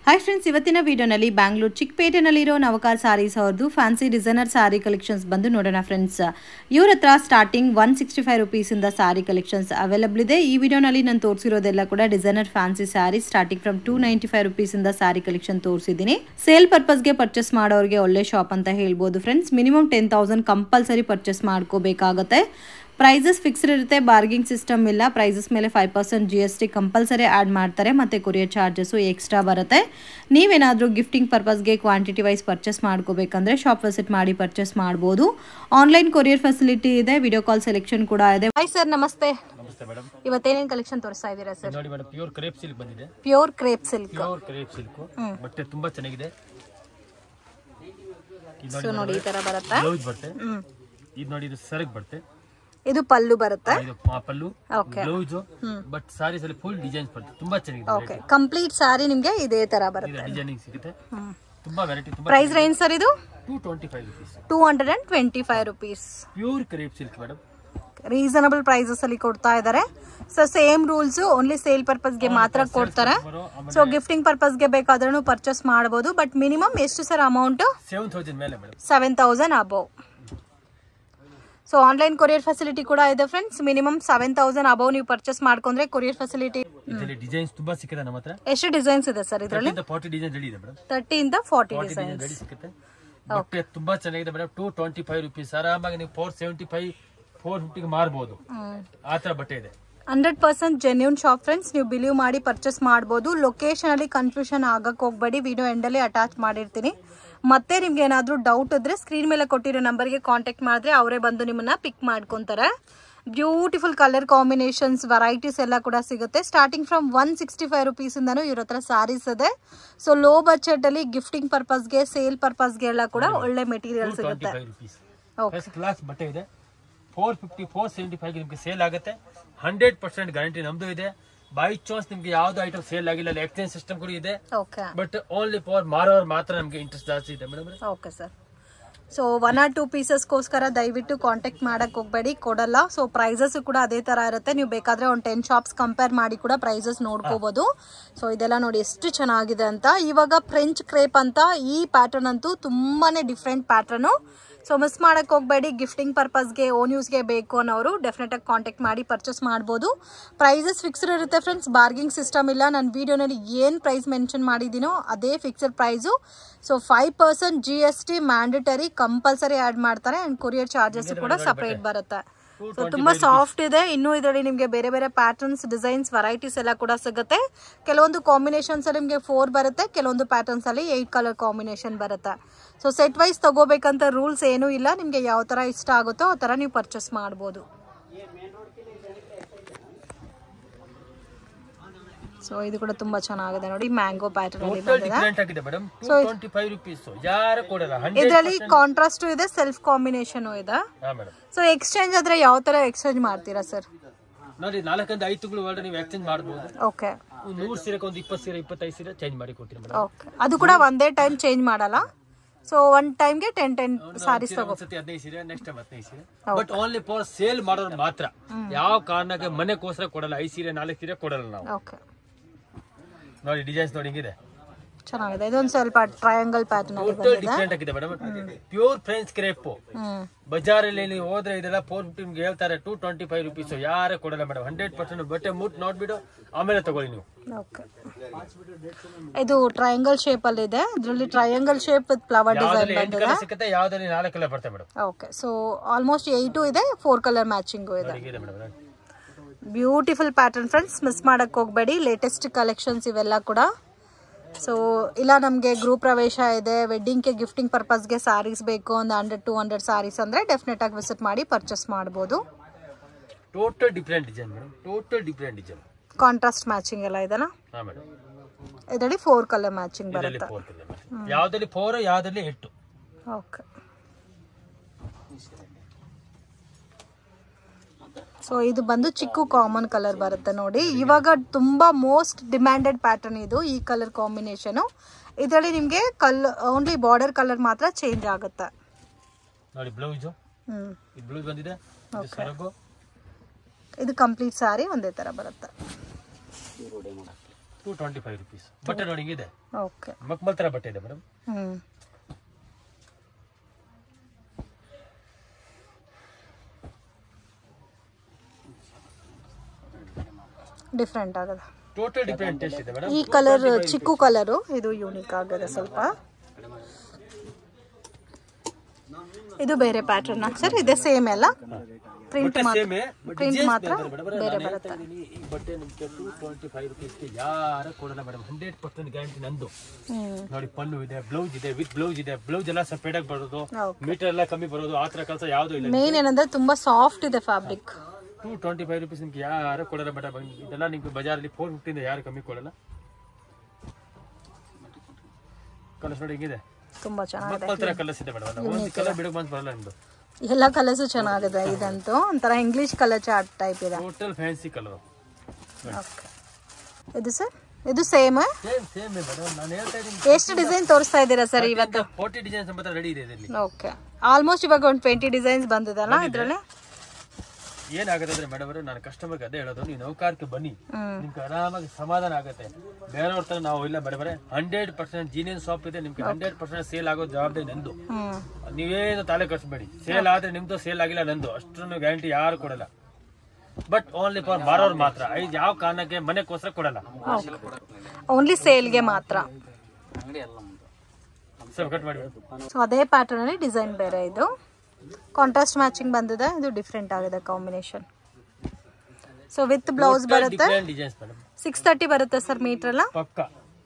Hi friends ಇವತ್ತಿನ ವಿಡಿಯೋನಲ್ಲಿ ಬ್ಯಾಂಗ್ಳೂರ್ ಚಿಕ್ಕಪೇಟೆನಲ್ಲಿರೋ ನವಕಾರ್ ಸಾರೀಸ್ ಅವ್ರದ್ದು ಫ್ಯಾನ್ಸಿ ಡಿಸೈನರ್ ಸಾರಿ ಕಲೆಕ್ಷನ್ಸ್ ಬಂದು ನೋಡೋಣ ಫ್ರೆಂಡ್ಸ್ ಇವ್ರ ಹತ್ರ ಸ್ಟಾರ್ಟಿಂಗ್ ಒನ್ ಸಿಕ್ಸ್ಟಿ ಫೈವ್ ರುಪೀಸಿಂದ ಸಾರಿ ಕಲೆಕ್ಷನ್ಸ್ ಅವೈಲಬಲ್ ಇದೆ ಈ ವಿಡಿಯೋನಲ್ಲಿ ನಾನು ತೋರಿಸಿರೋದೆಲ್ಲ ಕೂಡ designer fancy sari starting from two ninety five ರುಪೀಸಿಂದ ಸಾರಿ ಕಲೆಕ್ಷನ್ ತೋರಿಸಿದ್ದೀನಿ ಸೇಲ್ ಪರ್ಪಸ್ಗೆ ಪರ್ಚೇಸ್ ಮಾಡೋರಿಗೆ ಒಳ್ಳೆ ಶಾಪ್ ಅಂತ ಹೇಳ್ಬೋದು friends minimum ten thousand compulsory purchase ಮಾಡ್ಕೋಬೇಕಾಗತ್ತೆ ಪ್ರೈಸಸ್ ಫಿಕ್ಸ್ಡ್ ಇರುತ್ತೆ ಬಾರ್ಗಿಂಗ್ ಸಿಸ್ಟಮ್ ಇಲ್ಲ ಪ್ರೈಸಸ್ ಮೇಲೆ five percent G S T compulsory add ಮಾಡ್ತಾರೆ ಮತ್ತು ಕೊರಿಯರ್ ಚಾರ್ಜಸ್ಸು ಎಕ್ಸ್ಟ್ರಾ ಬರುತ್ತೆ ನೀವೇನಾದರೂ ಗಿಫ್ಟಿಂಗ್ ಪರ್ಪಸ್ಗೆ ಕ್ವಾಂಟಿಟಿ ವೈಸ್ ಪರ್ಚೇಸ್ ಮಾಡ್ಕೋಬೇಕಂದ್ರೆ ಶಾಪ್ ವಿಸಿಟ್ ಮಾಡಿ ಪರ್ಚೇಸ್ ಮಾಡ್ಬೋದು ಆನ್ಲೈನ್ ಕೊರಿಯರ್ ಫೆಸಿಲಿಟಿ ಇದೆ ವಿಡಿಯೋ ಕಾಲ್ ಸೆಲೆಕ್ಷನ್ ಕೂಡ ಇದೆ ಹಾಯ್ ಸರ್ ನಮಸ್ತೆ ನಮಸ್ತೆ ಮೇಡಮ್ ಇವತ್ತೇನೇನು ಕಲೆಕ್ಷನ್ ತೋರಿಸ್ತಾ ಇದ್ದೀರಾ ಸರ್ ನೋಡಿ ಮೇಡಮ್ ಪ್ಯೂರ್ ಕ್ರೇಪ್ ಸಿಲ್ಕ್ ಬಂದಿದೆ pure crepe silk pure crepe silk ಬಟ್ಟೆ ತುಂಬಾ ಚೆನ್ನಾಗಿದೆ ಇದು ಸೊ ನೋಡಿ ಈ ಥರ ಬರುತ್ತೆ ಬ್ಲೌಸ್ ಬರುತ್ತೆ ಇದು ನೋಡಿ ಇದು ಸರಗ್ ಬರುತ್ತೆ ಇದು ಪಲ್ಲು ಬರುತ್ತೆ ಇದು ಪ- ಪಲ್ಲು Okay. ಬ್ಲೌಸ್ ಬಟ್ ಸಾರೀಸ್ ಅಲ್ಲಿ ಫುಲ್ ಡಿಸೈನ್ಸ್ ಬರುತ್ತೆ ತುಂಬಾ ಚೆನ್ನಾಗಿದೆ ಓಕೆ ಕಂಪ್ಲೀಟ್ ಸಾರಿ ನಿಮಗೆ ಇದೇ ಥರ ಬರುತ್ತೆ ಡಿಸೈನಿಂಗ್ ಸಿಗುತ್ತೆ ತುಂಬಾ ವೆರೈಟಿ ತುಂಬಾ ಪ್ರೈಸ್ ರೇಂಜ್ ಸರ್ ಇದು two twenty five rupees two hundred and twenty five rupees pure crepe silk madam reasonable prices ಅಲ್ಲಿ ಕೊಡ್ತಾ ಇದ್ದಾರೆ so same rules only sale ಪರ್ಪಸ್ಗೆ ಮಾತ್ರ ಕೊಡ್ತಾರೆ ಸೊ ಗಿಫ್ಟಿಂಗ್ ಪರ್ಪಸ್ಗೆ ಬೇಕಾದ್ರೂ ಪರ್ಚೇಸ್ ಮಾಡಬಹುದು ಬಟ್ ಮಿನಿಮಮ್ ಎಷ್ಟು ಸರ್ ಅಮೌಂಟ್ ಸೆವೆನ್ ತೌಸಂಡ್ ಮೇಲೆ madam seven thousand above so online courier facility ಕೂಡ ಇದೆ friends minimum seven thousand above ನೀವು ಪರ್ಚೇಸ್ ಮಾಡ್ಕೊಂಡ್ರೆ ಕೊರಿಯರ್ ಫೆಸಿಲಿಟಿ ಇದರಲ್ಲಿ ಡಿಸೈನ್ಸ್ ತುಂಬಾ ಸಿಕ್ಕಿದೆ ನಮ್ಮ ಹತ್ರ ಎಷ್ಟು ಡಿಸೈನ್ಸ್ ಇದೆ ಸರ್ ಇದರಲ್ಲಿ ಫಾರ್ಟಿ ಡಿಸೈನ್ ರೆಡಿ ಇದೆ ಮೇಡಮ್ ತರ್ಟಿ ಇಂದ ಫಾರ್ಟಿ ಫಾರ್ಟಿ ಡಿಸೈನ್ ರೆಡಿ ಸಿಗುತ್ತೆ ಬಟ್ಟೆ ತುಂಬಾ ಚೆನ್ನಾಗಿದೆ madam two twenty five rupees ಆರಾಮಾಗಿ ನೀವು ಫೋರ್ ಸೆವೆಂಟಿ ಫೈವ್ ಫೋರ್ ಫಿಫ್ಟಿಗೆ ಮಾರ್ಬೋದು ಆ ತರ ಬಟ್ಟೆ ಇದೆ hundred percent genuine shop friends ನೀವು ಬಿಲೀವ್ ಮಾಡಿ ಪರ್ಚೇಸ್ ಮಾಡ್ಬೋದು ಲೊಕೇಶನ್ ಅಲ್ಲಿ ಕನ್ಫ್ಯೂಷನ್ ಆಗಕ್ಕೆ ಹೋಗ್ಬೇಡಿ ವಿಡಿಯೋ ಎಂಡಲ್ಲಿ ಅಟ್ಯಾಚ್ ಮಾಡಿರ್ತೀನಿ ಮತ್ತೆ ನಿಮ್ಗೆ ಏನಾದರೂ ಡೌಟ್ ಇದ್ರೆ ಸ್ಕ್ರೀನ್ ಮೇಲೆ ಕೊಟ್ಟಿರೋ ನಂಬರ್ಗೆ ಕಾಂಟ್ಯಾಕ್ಟ್ ಮಾಡಿದ್ರೆ ಅವರೇ ಬಂದು ನಿಮ್ಮನ್ನ ಪಿಕ್ ಮಾಡ್ಕೊತಾರೆ ಬ್ಯೂಟಿಫುಲ್ ಕಲರ್ ಕಾಂಬಿನೇಷನ್ಸ್ ವೆರೈಟೀಸ್ ಎಲ್ಲ ಕೂಡ ಸಿಗುತ್ತೆ starting from one sixty five ರುಪೀಸಿಂದನೂ ಇವ್ರ ಹತ್ರ ಸ್ಯಾರೀಸ್ ಇದೆ ಸೊ ಲೋ ಬಜೆಟಲ್ಲಿ ಗಿಫ್ಟಿಂಗ್ ಪರ್ಪಸ್ಗೆ ಸೇಲ್ ಪರ್ಪಸ್ಗೆ ಎಲ್ಲ ಕೂಡ ಒಳ್ಳೆ ಮೆಟೀರಿಯಲ್ ಟ್ವೆಂಟಿ ಸಿಗುತ್ತೆ five rupees okay first class ಬಟ್ಟೆ ಇದೆ four fifty four seventy five ನಿಮ್ಗೆ ಸೇಲ್ ಆಗುತ್ತೆ ಹಂಡ್ರೆಡ್ ಪರ್ಸೆಂಟ್ ಗ್ಯಾರಂಟಿ ನಮ್ದು ಇದೆ ಬೈ ಚಾನ್ಸ್ ನಿಮ್ಗೆ ಯಾವ್ದು ಐಟಮ್ ಸೇಲ್ ಆಗಿಲ್ಲ ಎಕ್ಸ್ಚೇಂಜ್ ಸಿಸ್ಟಮ್ ಕೂಡ ಇದೆ ಓಕೆ ಬಟ್ ಓನ್ಲಿ ಫಾರ್ ಮಾರೋರ್ ಮಾತ್ರ ನಮ್ಗೆ ಇಂಟ್ರೆಸ್ಟ್ ಜಾಸ್ತಿ ಇದೆ madam okay sir so one or two ಪೀಸಸ್ಗೋಸ್ಕರ ದಯವಿಟ್ಟು ಕಾಂಟ್ಯಾಕ್ಟ್ ಮಾಡಕ್ಕೆ ಹೋಗಬೇಡಿ ಕೊಡಲ್ಲ ಸೊ ಪ್ರೈಸಸ್ ಕೂಡ ಅದೇ ಥರ ಇರುತ್ತೆ ನೀವು ಬೇಕಾದರೆ ಒಂದು ಟೆನ್ ಶಾಪ್ಸ್ ಕಂಪೇರ್ ಮಾಡಿ ಕೂಡ ಪ್ರೈಸಸ್ ನೋಡ್ಕೋಬೋದು ಸೊ ಇದೆಲ್ಲ ನೋಡಿ ಎಷ್ಟು ಚೆನ್ನಾಗಿದೆ ಅಂತ ಇವಾಗ ಫ್ರೆಂಚ್ ಕ್ರೇಪ್ ಅಂತ ಈ ಪ್ಯಾಟರ್ನ್ ಅಂತೂ ತುಂಬಾ ಡಿಫ್ರೆಂಟ್ ಪ್ಯಾಟರ್ನು ಸೊ ಮಿಸ್ ಮಾಡಕ್ಕೆ ಹೋಗಬೇಡಿ ಗಿಫ್ಟಿಂಗ್ ಪರ್ಪಸ್ಗೆ ಓನ್ ಯೂಸ್ಗೆ ಬೇಕು ಅನ್ನೋರು ಡೆಫಿನೆಟಾಗಿ ಕಾಂಟ್ಯಾಕ್ಟ್ ಮಾಡಿ ಪರ್ಚೇಸ್ ಮಾಡ್ಬೋದು ಪ್ರೈಸಸ್ ಫಿಕ್ಸ್ಡ್ ಇರುತ್ತೆ ಫ್ರೆಂಡ್ಸ್ ಬಾರ್ಗಿಂಗ್ ಸಿಸ್ಟಮ್ ಇಲ್ಲ ನಾನು ವಿಡಿಯೋನಲ್ಲಿ ಏನು ಪ್ರೈಸ್ ಮೆನ್ಷನ್ ಮಾಡಿದ್ದೀನೋ ಅದೇ fixed price so five percent G S T mandatory compulsory add ಮಾಡ್ತಾರೆ ಆ್ಯಂಡ್ ಕೊರಿಯರ್ ಚಾರ್ಜಸ್ ಕೂಡ ಸಪ್ರೇಟ್ ಬರುತ್ತೆ ಸೊ ತುಂಬಾ ಸಾಫ್ಟ್ ಇದೆ ಇನ್ನು ಇದರಲ್ಲಿ ನಿಮಗೆ ಬೇರೆ ಬೇರೆ ಪ್ಯಾಟರ್ನ್ಸ್ ಡಿಸೈನ್ಸ್ ವೆರೈಟೀಸ್ ಎಲ್ಲ ಕೂಡ ಸಿಗುತ್ತೆ ಕೆಲವೊಂದು ಕಾಂಬಿನೇಷನ್ಸ್ ಅಲ್ಲಿ ನಿಮಗೆ ಫೋರ್ ಬರುತ್ತೆ ಕೆಲವೊಂದು ಪ್ಯಾಟರ್ನ್ಸ್ ಅಲ್ಲಿ ಏಟ್ ಕಲರ್ ಕಾಂಬಿನೇಷನ್ ಬರುತ್ತೆ ಸೊ ಸೆಟ್ ವೈಸ್ ತಗೋಬೇಕಂತ ರೂಲ್ಸ್ ಏನೂ ಇಲ್ಲ ನಿಮಗೆ ಯಾವ ತರ ಇಷ್ಟ ಆಗುತ್ತೋ ಆ ತರ ನೀವು ಪರ್ಚೇಸ್ ಮಾಡ್ಬೋದು ಸೊ ಇದು ಕೂಡ ತುಂಬಾ ಚೆನ್ನಾಗಿದೆ ನೋಡಿ ಮ್ಯಾಂಗೋ ಪ್ಯಾಟರ್ನ್ ಅಲ್ಲಿ ಟೋಟಲ್ ಬಂದಿದೆ ಡಿಫ್ರೆಂಟ್ ಆಗಿದೆ madam two twenty five rupees ಯಾರು ಕೊಡಲ್ಲ ಹಂಡ್ರೆಡ್ ಇದರಲ್ಲಿ ಕಾಂಟ್ರಾಸ್ಟ್ ಇದೆ ಸೆಲ್ಫ್ ಕಾಂಬಿನೇಷನ್ ಇದೆ ಹಾ ಮೇಡಮ್ ಸೊ ಎಕ್ಸ್ಚೇಂಜ್ ಆದ್ರೆ ಯಾವ ತರ ಎಕ್ಸ್ಚೇಂಜ್ ಮಾಡ್ತೀರಾ ಸರ್ ನೋಡಿ ನಾಲ್ಕರಿಂದ ಐದು ತಿಂಗಳು ಒಳಗೆ ನೀವು ಎಕ್ಸ್ಚೇಂಜ್ ಮಾಡ್ಬೋದು ಓಕೆ ಒಂದು ನೂರು ಸೀರೆಗೆ ಒಂದು ಇಪ್ಪತ್ತು ಸೀರೆ ಇಪ್ಪತ್ತೈದು ಸೀರೆ ಚೇಂಜ್ ಮಾಡಿ ಕೊಡ್ತೀನಿ ಮೇಡಮ್ ಓಕೆ ಅದು ಕೂಡ ಒಂದೇ ಟೈಮ್ ಚೇಂಜ್ ಮಾಡಲ್ಲ ಸೊ ಒನ್ ಟೈಮ್ಗೆ ಟೆನ್ ಟೆನ್ ಸಾರೀಸ್ ತಗೋ ಒಂದ್ಸತಿ ಹದಿನೈದು ಸೀರೆ ನೆಕ್ಸ್ಟ್ ಟೈಮ್ ಹದಿನೈದು ಸೀರೆ ಬಟ್ ಓನ್ಲಿ ಫಾರ್ ಸೇಲ್ ಮಾಡೋರು ಮಾತ್ರ ಯಾವ ಕಾರಣಕ್ಕೆ ಮನೆಗೋಸ್ಕರ ಕೊಡಲ್ಲ ಐದು ಸೀರೆ ನಾಲ್ಕು ಸೀರೆ ಕೊಡಲ್ಲ ನಾವು ಓಕೆ ನೋಡಿ ಡಿಸೈನ್ಸ್ ನೋಡಿ ಹಿಂಗಿದೆ ಚೆನ್ನಾಗಿದೆ ಇದೊಂದು ಸ್ವಲ್ಪ ಟ್ರಯಾಂಗಲ್ ಪ್ಯಾಟರ್ನ್ ಅಲ್ಲಿ ಟೋಟಲ್ ಬಂದಿದೆ ಡಿಫ್ರೆಂಟ್ ಆಗಿದೆ ಮೇಡಮ್ ಪ್ಯೂರ್ ಫ್ರೆಂಚ್ ಕ್ರೇಪ್ ಹ್ಮ್ ಬಜಾರಲ್ಲಿ ನೀವು ಹೋದ್ರೆ ಇದೆಲ್ಲ ಫೋರ್ ಫಿಫ್ಟಿ ನಿಮ್ಗೆ ಹೇಳ್ತಾರೆ ಟೂ ಟ್ವೆಂಟಿ ಫೈವ್ ರುಪೀಸ್ ಯಾರೇ ಕೊಡಲ್ಲ ಮೇಡಮ್ ಹಂಡ್ರೆಡ್ ಪರ್ಸೆಂಟ್ ಬಟ್ಟೆ ಮುಟ್ ನೋಡ್ಬಿಟ್ಟು ಆಮೇಲೆ ತಗೊಳ್ಳಿ ನೀವು ಓಕೆ ಇದು ಟ್ರಯಾಂಗಲ್ ಶೇಪ್ ಅಲ್ಲಿ ಇದೆ ಇದರಲ್ಲಿ triangle shape with flower design ಯಾವ್ದ್ರಲ್ಲಿ ಎಂಟು ಬಂದಿದೆ ಕಲರ್ ಸಿಗುತ್ತೆ ಯಾವ್ದ್ರಲ್ಲಿ ನಾಲ್ಕು ಕಲರ್ ಬರ್ತದೆ madam okay so almost eight ಇದೆ ಫೋರ್ ಕಲರ್ ಮ್ಯಾಚಿಂಗು ಇದೆ ಹೀಗಿದೆ madam beautiful pattern friends miss ಮಾಡಕ್ ಹೋಗಬೇಡಿ ಲೇಟೆಸ್ಟ್ ಕಲೆಕ್ಷನ್ಸ್ ಇವೆಲ್ಲ ಕೂಡ ಸೊ ಇಲ್ಲ ನಮಗೆ ಗೃಹ ಪ್ರವೇಶ ಇದೆ ವೆಡ್ಡಿಂಗ್ಗೆ ಗಿಫ್ಟಿಂಗ್ ಪರ್ಪಸ್ಗೆ ಸ್ಯಾರೀಸ್ ಬೇಕು ಒಂದು ಹಂಡ್ರೆಡ್ ಟು ಹಂಡ್ರೆಡ್ ಸ್ಯಾರೀಸ್ ಅಂದರೆ ಡೆಫಿನೆಟಾಗಿ ವಿಸಿಟ್ ಮಾಡಿ ಪರ್ಚೇಸ್ ಮಾಡ್ಬೋದು total different design madam total different design contrast matching ಎಲ್ಲ ಇದೆಲ್ಲ ಹಾ ಮೇಡಮ್ ಇದರಲ್ಲಿ ಫೋರ್ ಕಲರ್ ಮ್ಯಾಚಿಂಗ್ ಇದರಲ್ಲಿ ಬರುತ್ತೆ ಫೋರ್ ಕಲರ್ ಯಾವ್ದ್ರಲ್ಲಿ ಫೋರ್ ಯಾವ್ದ್ರಲ್ಲಿ ಎಂಟು ಓಕೆ ಸೊ ಇದು ಬಂದು ಚಿಕ್ಕು ಕಾಮನ್ ಕಲರ್ ಬರುತ್ತೆ ನೋಡಿ ಇವಾಗ ತುಂಬಾ ಮೋಸ್ಟ್ ಡಿಮ್ಯಾಂಡೆಡ್ ಪ್ಯಾಟರ್ನ್ ಇದು ಈ ಕಲರ್ ಕಾಂಬಿನೇಷನ್ ಇದರಲ್ಲಿ ನಿಮಗೆ ಕಲ್ ಓನ್ಲಿ ಬಾರ್ಡರ್ ಕಲರ್ ಮಾತ್ರ ಚೇಂಜ್ ಆಗುತ್ತೆ ನೋಡಿ ಬ್ಲೌಸ್ ಹ್ಮ್ ಇದು ಬ್ಲೌಸ್ ಬಂದಿದೆ ಇದು ಸರಗು ಇದು ಕಂಪ್ಲೀಟ್ ಸಾರಿ ಒಂದೇ ತರ ಬರುತ್ತೆ ಟೂ ಟ್ವೆಂಟಿ ಫೈವ್ ರುಪೀಸ್ ಬಟ್ಟೆ ನೋಡಿ ಹಿಂಗಿದೆ ಓಕೆ ಮಕ್ಮಲ್ ತರ ಬಟ್ಟೆ ಇದೆ ಮೇಡಮ್ ಹ್ಞೂ ಡಿಫ್ರೆಂಟ್ ಆಗದ ಟೋಟಲ್ ಡಿಫ್ರೆಂಟ್ ಟೇಸ್ಟ್ ಇದೆ ಮೇಡಮ್ ಈ ಕಲರ್ ಚಿಕ್ಕು ಕಲರು ಇದು ಯೂನಿಕ್ ಆಗದೆ ಸ್ವಲ್ಪ ಇದು ಬೇರೆ ಪ್ಯಾಟರ್ನ್ ಸರ್ ಇದೆ ಸೇಮ್ ಎಲ್ಲ ಪ್ರಿಂಟ್ ಮಾತ್ರ ಸೇಮೇ ಪ್ರಿಂಟ್ ಮಾತ್ರ ಬೇರೆ ಬರುತ್ತೆ ಈ ಬಟ್ಟೆ ನಿಮ್ಗೆ ಟೂ ಟ್ವೆಂಟಿ ಫೈವ್ ರುಪೀಸ್ಗೆ ಯಾರ ಕೊಡಲ್ಲ ಮೇಡಮ್ ಹಂಡ್ರೆಡ್ ಪರ್ಸೆಂಟ್ ಗ್ಯಾರಂಟಿ ನಂದು ಹ್ಮ್ ನೋಡಿ ಪಲ್ಲು ಇದೆ ಬ್ಲೌಸ್ ಇದೆ ವಿತ್ ಬ್ಲೌಸ್ ಇದೆ ಬ್ಲೌಸ್ ಎಲ್ಲ ಸಪರೇಟ್ ಆಗಿ ಬರೋದು Okay. ಮೀಟರ್ ಎಲ್ಲ ಕಮ್ಮಿ ಬರೋದು ಆ ತರ ಕೆಲಸ ಯಾವ್ದು ಇಲ್ಲ ಮೇನ್ ಏನಂದ್ರೆ ತುಂಬಾ ಸಾಫ್ಟ್ ಇದೆ fabric two twenty five rupees ನಿಮ್ಗೆ ಯಾರು ಕೊಡಲ್ಲ ಮೇಡಮ್ ಇದೆಲ್ಲ ನಿಮ್ಗೆ ಬಜಾರಲ್ಲಿ ಫೋರ್ ಫಿಫ್ಟಿಯಿಂದ ಯಾರು ಕಮ್ಮಿ ಕೊಡಲ್ಲ ಕಲರ್ಸ್ ನೋಡಿ ಹಿಂಗಿದೆ ತುಂಬಾ ಚೆನ್ನಾಗಿದೆ ಮಕ್ಕಳ ತರ ಕಲರ್ಸ್ ಇದೆ ಮೇಡಮ್ ಒಂದು ಕಲರ್ ಬಿಡಕ್ ಬಂದ್ ಬರಲ್ಲ ನಿಮ್ದು ಎಲ್ಲ ಕಲರ್ಸ್ ಚೆನ್ನಾಗಿದೆ ಇದಂತೂ ಒಂಥರ ಇಂಗ್ಲಿಷ್ ಕಲರ್ ಚಾರ್ಟ್ ಟೈಪ್ ಇದೆ ಟೋಟಲ್ ಫ್ಯಾನ್ಸಿ ಕಲರ್ ಓಕೆ ಇದು ಸರ್ ಇದು ಸೇಮ್ ಸೇಮ್ ಸೇಮ್ ಮೇಡಮ್ ನಾನು ಹೇಳ್ತಾ ಇದ್ದೀನಿ ಎಷ್ಟು ಡಿಸೈನ್ ತೋರಿಸ್ತಾ ಇದ್ದೀರಾ ಸರ್ ಇವತ್ತು ಫೋರ್ಟಿ ಡಿಸೈನ್ಸ್ ಮಾತ್ರ ರೆಡಿ ಇದೆ ಇದರಲ್ಲಿ ಓಕೆ ಆಲ್ಮೋಸ್ಟ್ ಇವಾಗ ಒಂದು ಟ್ವೆಂಟಿ ಡಿಸೈನ್ಸ್ ಬಂದಿದೆಲ್ಲ ಇದ್ರಲ್ಲಿ ಏನಾಗುತ್ತೆ ಅಂದ್ರೆ ಮೇಡಮ್ ನಾನು ಕಸ್ಟಮರ್ಗೆ ಅದೇ ಹೇಳೋದು ನೀವು ನೌಕಾರಕ್ಕೆ ಬನ್ನಿ ಹ್ಮ್ ನಿಮ್ಗೆ ಆರಾಮಾಗಿ ಸಮಾಧಾನ ಆಗುತ್ತೆ ಬೇರೆಯವ್ರ ತರ ನಾವು ಇಲ್ಲ madam hundred percent genuine shop ಇದೆ ನಿಮ್ಗೆ ಹಂಡ್ರೆಡ್ ಪರ್ಸೆಂಟ್ ಸೇಲ್ ಆಗೋ ಜವಾಬ್ದಾರಿ ನಂದು ಹ್ಮ್ ನೀವೇನು ತಲೆ ಕಟ್ಸ್ಬೇಡಿ ಸೇಲ್ ಆದ್ರೆ ನಿಮ್ದು ಸೇಲ್ ಆಗಿಲ್ಲ ನಂದು ಅಷ್ಟನ್ನು ಗ್ಯಾರಂಟಿ ಯಾರು ಕೊಡಲ್ಲ ಬಟ್ ಓನ್ಲಿ ಫಾರ್ ಮಾರೋರು ಮಾತ್ರ ಐದು ಯಾವ ಕಾರಣಕ್ಕೆ ಮನೆಗೋಸ್ಕರ ಕೊಡಲ್ಲ ಓನ್ಲಿ ಸೇಲ್ಗೆ ಮಾತ್ರ ಸರ್ ಕಟ್ ಮಾಡಿ ಸೊ ಅದೇ ಪ್ಯಾಟರ್ನ್ ಅಲ್ಲಿ ಡಿಸೈನ್ ಬೇರೆ ಇದು ಕಾಂಟ್ರಾಸ್ಟ್ ಮ್ಯಾಚಿಂಗ್ ಬಂದಿದೆ ಇದು ಡಿಫ್ರೆಂಟ್ ಆಗಿದೆ ಕಾಂಬಿನೇಷನ್ ಸೊ ವಿತ್ ಬ್ಲೌಸ್ ಬರುತ್ತೆ different designs madam six thirty ಬರುತ್ತೆ ಸರ್ ಮೀಟರ್ ಎಲ್ಲ ಪಕ್ಕ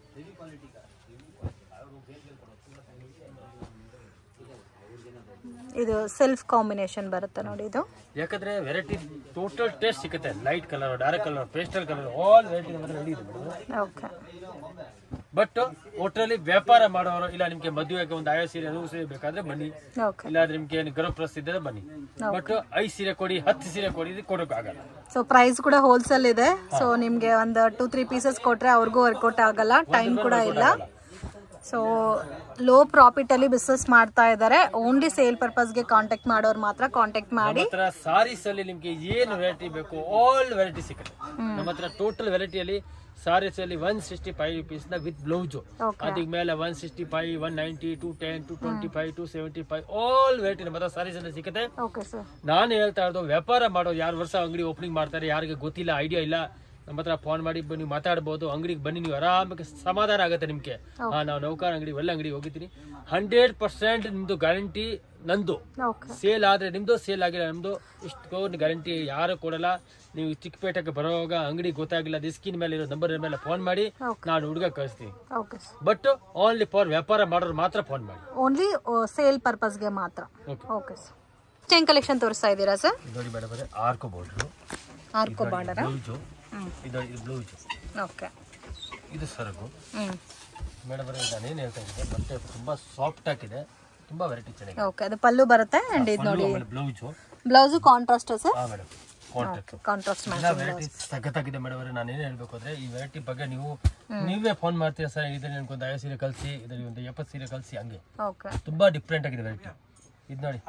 ಇದು ಸೆಲ್ಫ್ ಕಾಂಬಿನೇಷನ್ ಬರುತ್ತೆ ನೋಡಿ ಇದು ಯಾಕಂದ್ರೆ ವೆರೈಟಿ ಟೋಟಲ್ ಟೇಸ್ಟ್ ಸಿಗುತ್ತೆ light colour dark colour pastel colour all variety ನಮ್ಮ ರೆಡಿ ಇದೆ ಮೇಡಮ್ ಓಕೆ ಬಟ್ ಒಟ್ಟಲ್ಲಿ ವ್ಯಾಪಾರ ಮಾಡೋರು ಇಲ್ಲ ನಿಮ್ಗೆ ಮದುವೆಗೆ ಒಂದು ಐವತ್ತು ಸೀರೆ ನೂರು ಸೀರೆ ಬೇಕಾದ್ರೆ ಬನ್ನಿ ಓಕೆ ಇಲ್ಲ ನಿಮ್ಗೆ ಏನು ಗರ್ಭ ಪ್ಲಸ್ ಇದ್ದರೆ ಬನ್ನಿ ಬಟ್ ಐದು ಸೀರೆ ಕೊಡಿ ಹತ್ತು ಸೀರೆ ಕೊಡಿ ಇದು ಕೊಡೋಕ್ಕಾಗಲ್ಲ ಸೊ ಪ್ರೈಸ್ ಕೂಡ ಹೋಲ್ಸೇಲ್ ಇದೆ ಸೊ ನಿಮ್ಗೆ ಒಂದು ಟೂ ತ್ರೀ ಪೀಸಸ್ ಕೊಟ್ರೆ ಅವ್ರಿಗೂ ವರ್ಕೌಟ್ ಆಗಲ್ಲ ಟೈಮ್ ಕೂಡ ಇಲ್ಲ ಸೊ ಲೋ ಪ್ರಾಫಿಟ್ ಅಲ್ಲಿ ಬಿಸ್ನೆಸ್ ಮಾಡ್ತಾ ಇದ್ದಾರೆ ಓನ್ಲಿ ಸೇಲ್ ಪರ್ಪಸ್ಗೆ ಕಾಂಟ್ಯಾಕ್ಟ್ ಮಾಡೋರು ಮಾತ್ರ ಕಾಂಟ್ಯಾಕ್ಟ್ ಮಾಡಿ ನಮ್ಮ ಹತ್ರ ಸಾರೀಸ್ ಅಲ್ಲಿ ನಿಮ್ಗೆ ಏನು ವೆರೈಟಿ ಬೇಕು ಆಲ್ ವೆರೈಟಿ ಸಿಗುತ್ತೆ ನಮ್ಮ ಹತ್ರ ಟೋಟಲ್ ವೆರೈಟಿಯಲ್ಲಿ ಸಾರೀಸ್ ಅಲ್ಲಿ ಒನ್ ಸಿಕ್ಸ್ಟಿ ಫೈವ್ ರುಪೀಸ್ ನ ವಿತ್ ಬ್ಲೌಸ್ Okay. ಅದಕ್ಕೆ ಮೇಲೆ one sixty five one ninety to ten to twenty five to seventy five all variety ನಮ್ಮ ಹತ್ರ ಸಾರೀಸ್ ಅಲ್ಲಿ ಸಿಗುತ್ತೆ ಓಕೆ ಸರ್ ನಾನು ಹೇಳ್ತಾ ಇರೋದು ವ್ಯಾಪಾರ ಮಾಡೋದು ಯಾರು ವರ್ಷ ಅಂಗಡಿ ಓಪನಿಂಗ್ ಮಾಡ್ತಾರೆ ಯಾರಿಗೆ ಗೊತ್ತಿಲ್ಲ ಐಡಿಯಾ ಇಲ್ಲ ನಮ್ಮ ಹತ್ರ ಫೋನ್ ಮಾಡಿ ಬನ್ನಿ ಮಾತಾಡ್ಬೋದು ಅಂಗಡಿಗೆ ಬನ್ನಿ ನೀವು ಆರಾಮಾಗಿ ಸಮಾಧಾನ ಆಗುತ್ತೆ ನಿಮ್ಗೆ ಹಾ ನಾವು ನೌಕಾರ ಅಂಗಡಿ ಒಳ್ಳೆ ಅಂಗಡಿ ಹೋಗಿದ್ದೀನಿ ಹಂಡ್ರೆಡ್ ಪರ್ಸೆಂಟ್ ನಿಮ್ದು ಗ್ಯಾರಂಟಿ ನಂದು ಓಕೆ ಸೇಲ್ ಆದ್ರೆ ನಿಮ್ದು ಸೇಲ್ ಆಗಿಲ್ಲ ನಮ್ದು ಇಷ್ಟು ಗ್ಯಾರಂಟಿ ಯಾರು ಕೊಡಲ್ಲ ನೀವು ಚಿಕ್ಕಪೇಟೆಗೆ ಬರೋವಾಗ ಅಂಗಡಿ ಗೊತ್ತಾಗಿಲ್ಲ ಸ್ಕಿನ್ ಮೇಲೆ ಇರೋ ನಂಬರ್ ಮೇಲೆ ಫೋನ್ ಮಾಡಿ Okay. ನಾನು ಹುಡುಗ ಕಳಿಸ್ತೀನಿ okay sir but only for ವ್ಯಾಪಾರ ಮಾಡೋರು ಮಾತ್ರ ಫೋನ್ ಮಾಡಿ ಓನ್ಲಿ ಸೇಲ್ ಪರ್ಪಸ್ಗೆ ಮಾತ್ರ okay okay sir chain collection ತೋರಿಸ್ತಾ ಇದ್ದೀರಾ ಸರ್ ನೋಡಿ ಮೇಡಮ್ ಅದೇ ಆರ್ಕೋ ಬೋರ್ಡ್ರು ಆರ್ಕೋ ಬಾರ್ಡರ ಬ್ಲೌಸು ಹ್ಮ್ ಇದು ಇದು ಬ್ಲೌಸು ಓಕೆ ಇದು ಸರಗು ಹ್ಮ್ ಮೇಡಮ್ ನಾನು ಏನು ಹೇಳ್ತಾ ಇದ್ದೆ ಬಟ್ಟೆ ತುಂಬಾ ಸಾಫ್ಟ್ ಆಗಿದೆ ತುಂಬಾ ವೆರೈಟಿ ಚೆನ್ನಾಗಿದೆ ಓಕೆ ಅದು ಪಲ್ಲು ಬರುತ್ತೆ ಅಂಡ್ ಇದು ನೋಡಿ ಬ್ಲೌಸು ಬ್ಲೌಸು ಕಾಂಟ್ರಾಸ್ಟ್ ಸರ್ ಹಾ ಮೇಡಮ್ ಕಾಂಟ್ಯಾಕ್ಟ್ ಕಾಂಟ್ರಾಸ್ಟ್ ಎಲ್ಲ ಮ್ಯಾಚಿಂಗ್ ವೆರೈಟಿ ಸಖತ್ತಾಗಿದೆ ಮೇಡಮ್ ಅವರೇ ನಾನು ಏನು ಹೇಳ್ಬೇಕು ಅಂದ್ರೆ ಈ ವೆರೈಟಿ ಬಗ್ಗೆ ನೀವು ನೀವೇ ಫೋನ್ ಮಾಡ್ತೀರಾ ಸರ್ ಇದನ್ನ ನನಗೊಂದು ಐವತ್ತು ಸೀರೆ ಕಳಿಸಿ ಇದರಲ್ಲಿ ಒಂದು ಎಪ್ಪತ್ತು ಸೀರೆ ಕಳಿಸಿ ಹಂಗೆ ಓಕೆ ತುಂಬಾ ಡಿಫ್ರೆಂಟ್ ಆಗಿದೆ ವೆರೈಟಿ ಇದು ನೋಡಿ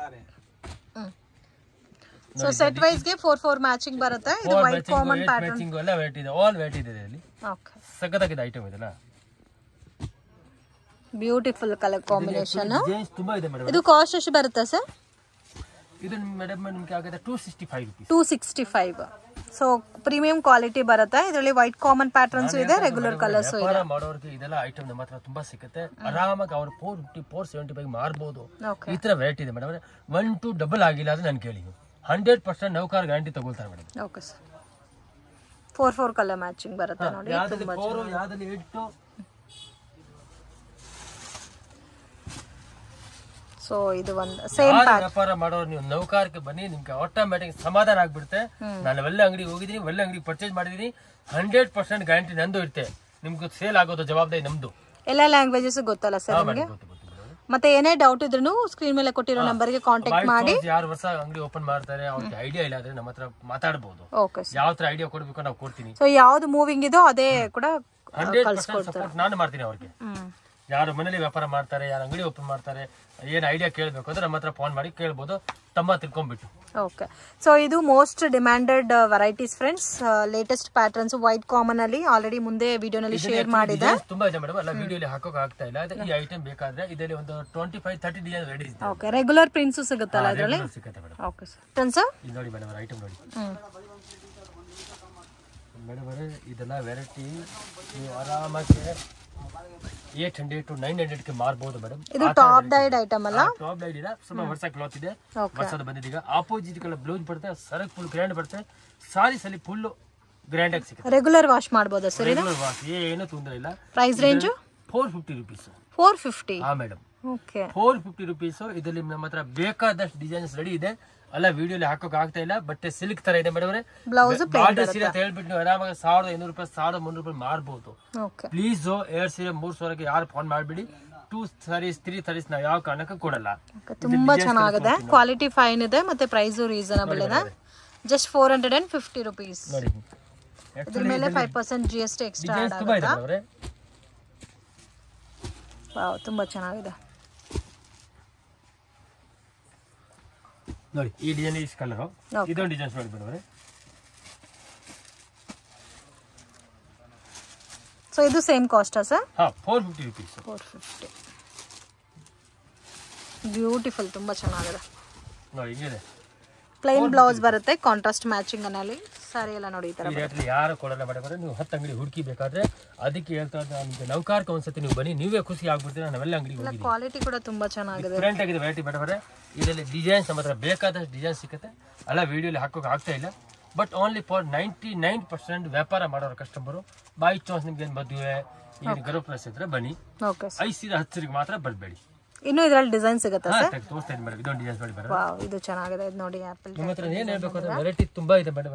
ಸೊ ಸೆಟ್ ವೈಸ್ಗೆ ಫೋರ್ ಫೋರ್ ಮ್ಯಾಚಿಂಗ್ ಬರುತ್ತೆ ಇದು four white common matching pattern matching ಎಲ್ಲ ವೆರೈಟಿ ಇದೆ ಆಲ್ ವೆರೈಟಿ ಇದೆ ಇದರಲ್ಲಿ ಓಕೆ ಸಖತ್ತಾಗಿದೆ ಐಟಮ್ ಇದೆಲ್ಲ ಬ್ಯೂಟಿಫುಲ್ ಕಲರ್ ಕಾಂಬಿನೇಷನ್ ಜೇನ್ಸ್ ತುಂಬಾ ಇದೆ ಮೇಡಮ್ ಇದು ಕಾಸ್ಟ್ ಎಷ್ಟು ಬರುತ್ತೆ ಸರ್ ಇದು ಮೇಡಮ್ ನಿಮ್ಗೆ ಆಗುತ್ತೆ two sixty five rupees two sixty five so premium quality ಬರುತ್ತೆ ಇದರಲ್ಲಿ ವೈಟ್ ಕಾಮನ್ ಪ್ಯಾಟರ್ನ್ಸ್ ಇದೆ ರೆಗ್ಯುಲರ್ ಕಲರ್ಸ್ ಇದೆ ವ್ಯಾಪಾರ ಮಾಡೋರಿಗೆ ಇದೆಲ್ಲ ಐಟಮ್ ನಮ್ಮ ಹತ್ರ ತುಂಬಾ ಸಿಗುತ್ತೆ ಆರಾಮಾಗಿ ಅವ್ರು four fifty four seventy five ಮಾರ್ಬೋದು ಓಕೆ ಈ ತರ ವೆರೈಟಿ ಇದೆ ಮೇಡಮ್ ಒನ್ ಟು ಡಬಲ್ ಆಗಿಲ್ಲ ಅದು ನಾನು ಕೇಳಿ ಹಂಡ್ರೆಡ್ ಪರ್ಸೆಂಟ್ ನೌಕಾರ ಗ್ಯಾರಂಟಿ ತಗೊಳ್ತಾರೆ madam okay sir four four colour matching ಬರುತ್ತೆ ನೋಡಿ ಯಾವ್ದಲ್ಲಿ ಫೋರ್ ಯಾವ್ದಲ್ಲಿ ಎಂಟು ಸೊ ಇದು ಒಂದು ಸೇಮ್ ಯಾರು ವ್ಯಾಪಾರ ಮಾಡೋರು ನೀವು ನೌಕಾರಕ್ಕೆ ಬನ್ನಿ ನಿಮ್ಗೆ ಆಟೋಮ್ಯಾಟಿಕ್ ಸಮಾಧಾನ ಆಗ್ಬಿಡುತ್ತೆ ನಾನು ಒಳ್ಳೆ ಅಂಗಡಿ ಹೋಗಿದ್ದೀನಿ ಒಳ್ಳೆ ಅಂಗಡಿ ಪರ್ಚೇಸ್ ಮಾಡಿದೀನಿ ಹಂಡ್ರೆಡ್ ಪರ್ಸೆಂಟ್ ಗ್ಯಾರಂಟಿ ನಂದು ಇರುತ್ತೆ ನಿಮ್ಗೆ ಸೇಲ್ ಆಗೋದು ಜವಾಬ್ದಾರಿ ನಮ್ದು ಎಲ್ಲ ಲ್ಯಾಂಗ್ವೇಜಸ್ ಗೊತ್ತಲ್ಲ ಸರ್ ಹಾ, ನಿಮಗೆ madam, ಗೊತ್ತು, ಗೊತ್ತು, madam. ಮತ್ತೆ ಏನೇ ಡೌಟ್ ಇದ್ರೂ ಸ್ಕ್ರೀನ್ ಮೇಲೆ ಕೊಟ್ಟಿರೋ ನಂಬರ್ಗೆ ಕಾಂಟ್ಯಾಕ್ಟ್ ಬಾಯ್ ಮಾಡಿ ತೋರ್ಸಿ ಯಾರು ವರ್ಷ ಅಂಗಡಿ ಓಪನ್ ಮಾಡ್ತಾರೆ ಅವ್ರಿಗೆ ಐಡಿಯಾ ಇಲ್ಲ ಅಂದ್ರೆ ನಮ್ಮ ಹತ್ರ ಮಾತಾಡ್ಬೋದು ಓಕೆ ಸರ್ ಯಾವ ತರ ಐಡಿಯಾ ಕೊಡ್ಬೇಕು ನಾವು ಕೊಡ್ತೀನಿ ಸೊ ಯಾವ್ದು ಮೂವಿಂಗ್ ಇದೋ ಅದೇ ಕೂಡ ಹಂಡ್ರೆಡ್ ಪರ್ಸೆಂಟ್ ಸಪೋರ್ಟ್ ನಾನು ಮಾಡ್ತೀನಿ ಅವ್ರಿಗೆ ಹ್ಮ್ ಯಾರು ಮನೇಲಿ ವ್ಯಾಪಾರ ಮಾಡ್ತಾರೆ ಯಾರು ಅಂಗಡಿ ಓಪನ್ ಮಾಡ್ತಾರೆ ಏನ್ ಐಡಿಯಾ ಕೇಳಬೇಕು ಅಂದ್ರೆ ನಮ್ಮ ಹತ್ರ ಫೋನ್ ಮಾಡಿ ಕೇಳ್ಬೋದು ತಮ್ಮ ತಿಳ್ಕೊಂಡ್ಬಿಟ್ಟು ಓಕೆ ಸೊ ಇದು most demanded varieties friends latest patterns white common ಅಲ್ಲಿ ಆಲ್ರೆಡಿ ಮುಂದೆ ವಿಡಿಯೋನಲ್ಲಿ ಶೇರ್ ಮಾಡಿದೆ Designs ತುಂಬಾ ಇದೆ ಮೇಡಮ್ ಅಲ್ಲ ವಿಡಿಯೋಲಿ ಹಾಕೋಕ್ ಆಗ್ತಾ ಇಲ್ಲ ಅದೇ ಈ ಐಟಮ್ ಬೇಕಾದ್ರೆ ಇದರಲ್ಲಿ ಒಂದು twenty five thirty design ready ಇದೆ ಓಕೆ ರೆಗ್ಯುಲರ್ ಪ್ರಿಂಟ್ಸು ಸಿಗುತ್ತಲ್ಲ ಇದರಲ್ಲಿ Regular ಸಿಗುತ್ತೆ ಮೇಡಮ್ ಓಕೆ ಸರ್ ಸರ್ ಇದು ನೋಡಿ ಮೇಡಮ್ ಐಟಮ್ ನೋಡಿ ಹ್ಮ್ ಮೇಡಮ್ ಇದೆಲ್ಲ ವೆರೈಟಿ ನೀವು ಆರಾಮಾಗಿ ಏಟ್ ಹಂಡ್ರೆಡ್ ಟು ನೈನ್ ಹಂಡ್ರೆಡ್ಗೆ ಮಾರ್ಬೋದು ಮೇಡಮ್ ಇದು ಟಾಪ್ ಡೈಡ್ ಐಟಮ್ ಅಲ್ಲ ಟಾಪ್ ಲೈಟ್ ಇದೆ ಸುಮ್ಮನೆ ವರ್ಷ ಕ್ಲಾತ್ ಇದೆ Okay. ವರ್ಷದ ಬಂದಿದೆ ಈಗ ಆಪೋಸಿಟ್ ಕಲರ್ ಬ್ಲೌಸ್ ಬರುತ್ತೆ ಸರಕ್ ಫುಲ್ ಗ್ರ್ಯಾಂಡ್ ಬರುತ್ತೆ ಸಾರೀಸ್ ಅಲ್ಲಿ ಫುಲ್ ಗ್ರ್ಯಾಂಡ್ ಆಗಿ ಸಿಗುತ್ತೆ ರೆಗ್ಯುಲರ್ ವಾಶ್ ಮಾಡ್ಬೋದಾ ಸರ್ ಇದು ರೆಗ್ಯುಲರ್ ವಾಶ್ ಏನು ತೊಂದರೆ ಇಲ್ಲ price range four fifty rupees four fifty ಹಾ madam okay four fifty rupees ಇದರಲ್ಲಿ ನಮ್ಮ ಹತ್ರ ಬೇಕಾದಷ್ಟು ಡಿಸೈನ್ಸ್ ರೆಡಿ ಇದೆ ಅಲ್ಲ ವಿಡಿಯೋಲಿ ಹಾಕೋಕ್ ಆಗ್ತಾ ಇಲ್ಲ ಬಟ್ಟೆ ಸಿಲ್ಕ್ ತರ ಇದೆ ಮೇಡಮ್ ಬ್ಲೌಸ್ ಬಾರ್ಡರ್ ಸೀರೆ ಅಂತ ಹೇಳ್ಬಿಟ್ಟು ನೀವು ಆರಾಮಾಗಿ ಸಾವಿರದ ಐನೂರು ರೂಪಾಯಿ ಸಾವಿರದ ಮುನ್ನೂರು ರೂಪಾಯಿ ಮಾರ್ಬೋದು ಓಕೆ ಪ್ಲೀಸ್ ಎರಡ್ ಸೀರೆ ಮೂರ್ ಸಾವಿರಕ್ಕೆ ಯಾರು ಫೋನ್ ಮಾಡ್ಬಿಡಿ ಟೂ ಸಾರೀಸ್ ತ್ರೀ ಸಾರೀಸ್ ನಾವು ಯಾವ ಕಾರಣಕ್ಕೂ ಕೊಡಲ್ಲ ತುಂಬಾ ಚೆನ್ನಾಗಿದೆ ಕ್ವಾಲಿಟಿ ಫೈನ್ ಇದೆ ಮತ್ತೆ ಪ್ರೈಸು ರೀಸನಬಲ್ ಇದೆ just four hundred and fifty rupees ನೋಡಿ ಇದ್ರ ಮೇಲೆ five percent G S T extra designs ತುಂಬಾ ಇದೆ ಅವರೇ ವಾವ್ ತುಂಬಾ ಚೆನ್ನಾಗಿದೆ ನೋಡಿ ಈ ಡಿಸೈನ್ ಈ ಕಲರ್ Okay. ಇದೊಂದು ಡಿಸೈನ್ಸ್ ನೋಡಿ ಮೇಡಮ್ ಸೊ ಇದು ಸೇಮ್ ಕಾಸ್ಟಾ ಸರ್ ಹಾ four fifty rupees four fifty beautiful ತುಂಬಾ ಚೆನ್ನಾಗಿದೆ ನೋಡಿ ಹಿಂಗಿದೆ ಪ್ಲೈನ್ ಬ್ಲೌಸ್ ಬರುತ್ತೆ ಕಾಂಟ್ರಾಸ್ಟ್ ಮ್ಯಾಚಿಂಗ್ ಅನ್ನಲ್ಲಿ ಸಾರಿ ಎಲ್ಲ ನೋಡಿ ಈ ತರ ಈ ರೇಟ್ಲಿ ಯಾರು ಕೊಡಲ್ಲ ಮೇಡಮ್ ನೀವು ಹತ್ತು ಅಂಗಡಿ ಹುಡುಕಿ ಬೇಕಾದ್ರೆ ಅದಕ್ಕೆ ಹೇಳ್ತಾ ಇದ್ದೆ ನಿಮಗೆ ನೌಕಾರಕ್ಕೆ ಒಂದ್ಸತಿ ನೀವು ಬನ್ನಿ ನೀವೇ ಖುಷಿ ಆಗ್ಬಿಡ್ತೀರ ನಾವೆಲ್ಲ ಅಂಗಡಿ ಹೋಗಿದ್ದೀವಿ ಕ್ವಾಲಿಟಿ ಕೂಡ ತುಂಬಾ ಚೆನ್ನಾಗಿದೆ ಡಿಫ್ರೆಂಟ್ ಆಗಿದೆ ವೆರೈಟಿ ಮೇಡಮ್ ಇದರಲ್ಲಿ ಡಿಸೈನ್ಸ್ ನಮ್ಮ ಹತ್ರ ಬೇಕಾದಷ್ಟು ಡಿಸೈನ್ ಸಿಗುತ್ತೆ ಅಲ್ಲ ವಿಡಿಯೋಲಿ ಹಾಕೋಕೆ ಆಗ್ತಾ ಇಲ್ಲ but only for ninety nine percent ವ್ಯಾಪಾರ ಮಾಡೋರು ಕಸ್ಟಮರು ಬೈ ಚಾನ್ಸ್ ನಿಮ್ಗೆ ಏನು ಮದುವೆ ಈಗ ಗರ್ಭಪ್ರವೇಶ ಇದ್ರೆ ಬನ್ನಿ ಓಕೆ ಸರ್ ಐದು ಸೀರೆ ಹತ್ತು ಸೀರೆಗೆ ಮಾತ್ರ ಬರಬೇಡಿ ಇನ್ನು ಇದ್ರಲ್ಲಿ ಡಿಸೈನ್ ಸಿಗುತ್ತಾ ಹಾ ಸರ್ ತೆಗ್ದು ತೋರಿಸ್ತಾ ಇದ್ದೀನಿ ಮೇಡಮ್ ಇದೊಂದು ಡಿಸೈನ್ಸ್ ನೋಡಿ ಮೇಡಮ್ ವಾವ್ ಇದು ಚೆನ್ನಾಗಿದೆ ಇದು ನೋಡಿ ಆಪಲ್ ನಿಮ್ಮ ಹತ್ರ ಏನು ಹೇಳ್ಬೇಕು ಅಂದ್ರೆ ವೆರೈಟಿ ತುಂಬಾ ಇದೆ ಮೇಡಮ್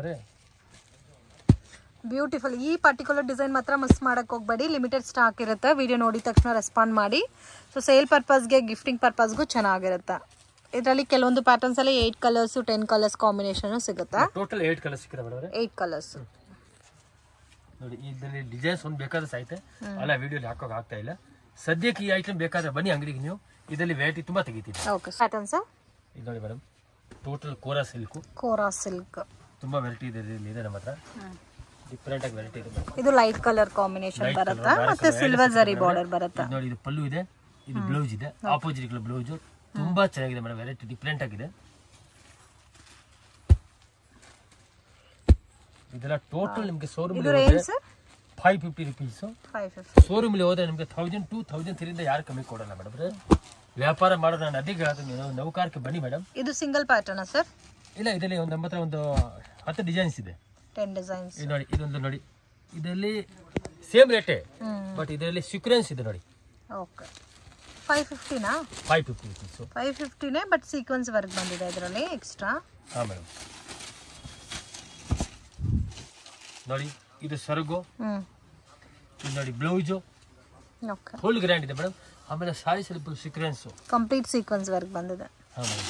ಬ್ಯೂಟಿಫುಲ್ ಈ ಪರ್ಟಿಕ್ಯುಲರ್ ಡಿಸೈನ್ ಮಾತ್ರ ಮಿಸ್ ಮಾಡಕ್ ಹೋಗ್ಬೇಡಿ ಲಿಮಿಟೆಡ್ ಸ್ಟಾಕ್ ಇರುತ್ತೆ ವಿಡಿಯೋ ನೋಡಿದ ತಕ್ಷಣ ರೆಸ್ಪಾಂಡ್ ಮಾಡಿ ಸೊ ಸೇಲ್ ಪರ್ಪಸ್ಗೆ ಗಿಫ್ಟಿಂಗ್ ಪರ್ಪಸ್ಗೂ ಚೆನ್ನಾಗಿರುತ್ತೆ ಇದರಲ್ಲಿ ಕೆಲವೊಂದು ಪ್ಯಾಟರ್ನ್ಸ್ ಅಲ್ಲಿ eight colours ten colours combination ಸಿಗುತ್ತೆ ಟೋಟಲ್ ಏಟ್ ಕಲರ್ ಸಿಕ್ಕಿದೆ ಮೇಡಮ್ ಏಟ್ ಕಲರ್ಸ್ ನೋಡಿ ಇದರಲ್ಲಿ ಡಿಸೈನ್ಸ್ ಒಂದು ಬೇಕಾದ್ರೆ ಐತೆ ಅಲ್ಲ ವಿಡಿಯೋಲಿ ಹಾಕೋಕೆ ಆಗ್ತಾ ಇಲ್ಲ ಸದ್ಯಕ್ಕೆ ಈ ಐಟಮ್ ಬೇಕಾದ್ರೆ ಬನ್ನಿ ಅಂಗಡಿಗೆ ನೀವು ಇದರಲ್ಲಿ ವೆರೈಟಿ ತುಂಬಾ ತೆಗಿತೀವಿ ಓಕೆ ಪ್ಯಾಟರ್ನ್ಸ್ ಇದು ನೋಡಿ madam total kora silk kora silk ತುಂಬಾ ವೆರೈಟಿ ಇದೆ ಇದರಲ್ಲಿ ಇದೆ ನಮ್ಮ ಹತ್ರ ಡಿಫ್ರೆಂಟ್ ಆಗಿ ವೆರೈಟಿ ಇದೆ madam. ಇದು ಲೈಟ್ ಕಲರ್ ಕಾಂಬಿನೇಷನ್ Light ಬರುತ್ತೆ colour, ಮತ್ತೆ ಸಿಲ್ವರ್ ಜರಿ ಬಾರ್ಡರ್ ಬರುತ್ತೆ ಇದು ನೋಡಿ ಇದು ಪಲ್ಲು ಇದೆ ಇದು ಬ್ಲೌಸ್ ಇದೆ ಆಪೋಸಿಟ್ ಬ್ಲೌಸ್ ತುಂಬಾ ಚೆನ್ನಾಗಿದೆ ಮೇಡಮ್ ವೆರೈಟಿ ಡಿಫ್ರೆಂಟ್ ಆಗಿದೆ ಇದೆಲ್ಲ ಟೋಟಲ್ ನಿಮಗೆ ಶೋರೂಮ್ ಇದು range sir five fifty rupees five fifty showroom ಹೋದ್ರೆ ನಿಮಗೆ ತೌಸಂಡ್ ಟೂ ತೌಸಂಡ್ ತ್ರೀಯಿಂದ ಯಾರು ಕಮ್ಮಿ ಕೊಡಲ್ಲ ಮೇಡಮ್ ವ್ಯಾಪಾರ ಮಾಡೋದು ನಾನು ಅದಕ್ಕೆ ಹೇಳ್ತೀನಿ ನೀವು ನೌಕಾರಕ್ಕೆ ಬನ್ನಿ ಮೇಡಮ್ ಇದು ಸಿಂಗಲ್ ಪ್ಯಾಟರ್ನ್ ಸರ್ ಇಲ್ಲ ಇದರಲ್ಲಿ ಒಂದು ನಮ್ಮ ಹತ್ರ ಒಂದು ಹತ್ತು ಡಿಸೈನ್ಸ್ ಇದೆ ಟೆನ್ ಡಿಸೈನ್ಸ್ ಇದು ನೋಡಿ ಇದೊಂದು ನೋಡಿ ಇದರಲ್ಲಿ ಸೇಮ್ ರೇಟೇ ಹ್ಮ್ ಬಟ್ ಇದರಲ್ಲಿ ಸೀಕ್ವೆನ್ಸ್ ಇದೆ ನೋಡಿ ಓಕೆ ಫೈವ್ ಫಿಫ್ಟಿನಾ ಫೈವ್ ಫಿಫ್ಟಿ ರುಪೀಸು ಫೈವ್ ಫಿಫ್ಟಿನೇ ಬಟ್ ಸೀಕ್ವೆನ್ಸ್ ವರ್ಕ್ ಬಂದಿದೆ ಇದರಲ್ಲಿ ಎಕ್ಸ್ಟ್ರಾ ಹಾಂ ಮೇಡಮ್ ನೋಡಿ ಇದು ಸರಗು ಹ್ಮ್ ಇದು ನೋಡಿ ಬ್ಲೌಸು ಓಕೆ ಫುಲ್ ಗ್ರ್ಯಾಂಡ್ ಇದೆ ಮೇಡಮ್ ಆಮೇಲೆ ಸಾರಿ ಸ್ವಲ್ಪ ಸೀಕ್ವೆನ್ಸು ಕಂಪ್ಲೀಟ್ ಸೀಕ್ವೆನ್ಸ್ ವರ್ಕ್ ಬಂದಿದೆ ಹಾಂ ಮೇಡಮ್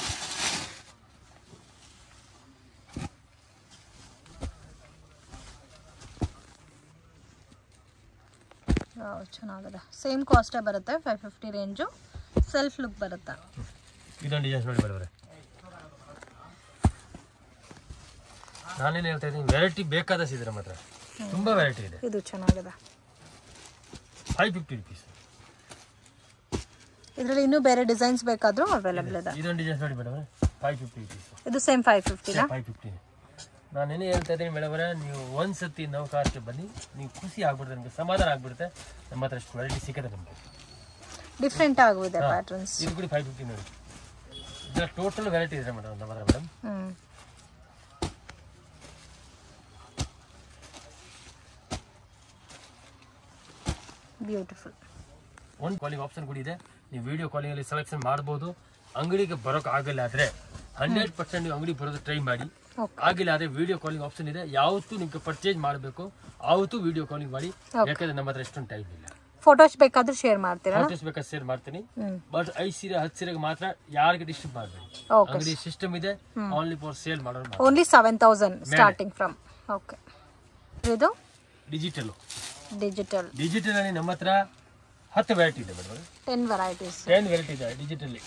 ವಾವ್, ಚೆನ್ನಾಗಿದೆ ಸೇಮ್ ಕಾಸ್ಟೇ ಬರುತ್ತೆ five fifty range self look ಬರುತ್ತೆ ಇದೊಂದು ಡಿಸೈನ್ಸ್ ನೋಡಿ ಮೇಡಮ್ ನಾನೇನು ಹೇಳ್ತಾ ಇದ್ದೀನಿ ವೆರೈಟಿ ಬೇಕಾದಷ್ಟು ಇದೆ ನಮ್ಮ ಹತ್ರ ತುಂಬ ವೆರೈಟಿ ಇದೆ ಇದು ಚೆನ್ನಾಗಿದೆ ಫೈವ್ ಫಿಫ್ಟಿ ರುಪೀಸ್ ಇದರಲ್ಲಿ ಇನ್ನೂ ಬೇರೆ ಡಿಸೈನ್ಸ್ ಬೇಕಾದರೂ ಅವೈಲೇಬಲ್ ಇದೆ ಇದೊಂದು ಡಿಸೈನ್ಸ್ ನೋಡಿ ಮೇಡಮ್ ಫೈವ್ ಫಿಫ್ಟಿ ರುಪೀಸ್ ಇದು ಸೇಮ್ ಫೈವ್ ಫಿಫ್ಟಿನಾ ಫೈವ್ ಫಿಫ್ಟಿ ನಾನೇನೇ ಹೇಳ್ತಾ ಇದ್ದೀನಿ ಮೇಡಮ್ ನೀವು ಒಂದು ಸತಿ ನೌಕಾರಕ್ಕೆ ಬನ್ನಿ ನೀವು ಖುಷಿ ಆಗ್ಬಿಡುತ್ತೆ ನಿಮಗೆ ಸಮಾಧಾನ ಆಗ್ಬಿಡುತ್ತೆ ನಮ್ಮ ಹತ್ರ ಅಷ್ಟು ವೆರೈಟಿ ಸಿಗುತ್ತೆ ನಿಮಗೆ ಡಿಫ್ರೆಂಟ್ ಆಗಿದೆ ಪ್ಯಾಟರ್ನ್ಸ್ ಇದು ಕೂಡ ಫೈವ್ ಫಿಫ್ಟಿ ನೋಡಿ ಇದರ ಟೋಟಲ್ ವೆರೈಟಿ ಇದೆ ಮೇಡಮ್ ನಮ್ಮ ಹತ್ರ ಮೇಡಮ್ ಹ್ಮ್ ಬ್ಯೂಟಿಫುಲ್ ಒಂದು ಕಾಲಿಂಗ್ ಆಪ್ಷನ್ ಕೂಡ ಇದೆ ನೀವು ವಿಡಿಯೋ ಕಾಲಿಂಗಲ್ಲಿ ಸೆಲೆಕ್ಷನ್ ಮಾಡ್ಬೋದು ಅಂಗಡಿಗೆ ಬರೋಕೆ ಆಗಲ್ಲ ಆದರೆ ಹಂಡ್ರೆಡ್ ಪರ್ಸೆಂಟ್ ನೀವು ಅಂಗಡಿ ಬರೋದು ಟ್ರೈ ಮಾಡಿ ಓಕೆ ಆಗಿಲ್ಲ ಆದರೆ ವಿಡಿಯೋ ಕಾಲಿಂಗ್ ಆಪ್ಷನ್ ಇದೆ ಯಾವತ್ತೂ ನಿಮ್ಗೆ ಪರ್ಚೇಸ್ ಮಾಡಬೇಕು ಆವತ್ತು ವಿಡಿಯೋ ಕಾಲಿಂಗ್ ಮಾಡಿ ಯಾಕಂದ್ರೆ ನಮ್ಮ ಹತ್ರ ಎಷ್ಟೊಂದು ಟೈಮ್ ಇಲ್ಲ ಫೋಟೋಸ್ ಬೇಕಾದ್ರೂ ಶೇರ್ ಮಾಡ್ತೀರಾ ಫೋಟೋಸ್ ಬೇಕಾದ್ರೆ ಶೇರ್ ಮಾಡ್ತೀನಿ ಹ್ಮ್ ಬಟ್ ಐದು ಸೀರೆ ಹತ್ತು ಸೀರೆಗೆ ಮಾತ್ರ ಯಾರಿಗೆ ಡಿಸ್ಟ್ರಿಬ್ಯೂಟ್ ಮಾಡಬೇಡಿ ಓಕೆ ಅಂಗಡಿ ಸಿಸ್ಟಮ್ ಇದೆ ಓನ್ಲಿ ಫಾರ್ ಸೇಲ್ ಮಾಡೋದು only seven thousand starting from okay ಇದು ಡಿಜಿಟಲ್ ಡಿಜಿಟಲ್ ಡಿಜಿಟಲ್ ಅಲ್ಲಿ ನಮ್ಮ ಹತ್ರ ಹತ್ತು ವೆರೈಟಿ ಇದೆ madam ten varieties ten variety ಇದೆ ಡಿಜಿಟಲಿ